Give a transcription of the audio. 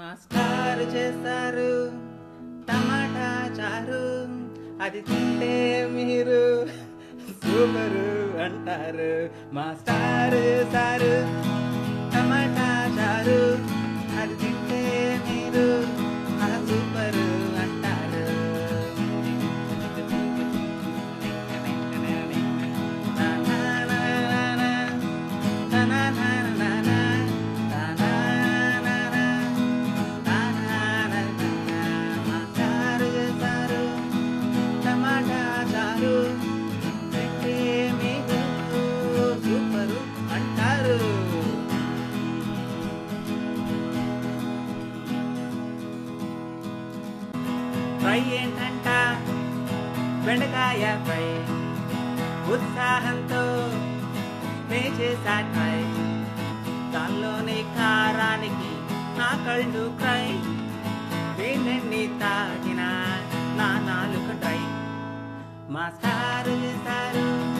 మాస్టారు చేస్తారు టమాటా చారు అది తింటే మీరు సూపరు అంటారు మాస్టారు చేస్తారు టమాటా చారు అది తింటే మీరు ఆ సూపరు అంటారు మాస్టారు చేస్తారు టమాటా చారు తింటే మీరు సూపరు అంటారు ఫ్రై ఏంటంట బెండకాయ ఫ్రై ఉత్సాహంతో నే చేసా ట్రై దానిలోని కారానికి నా కళ్ళు క్రై వేణెన్ని తాగిన నా నాలుక డ్రై మాస్టారు చేశారు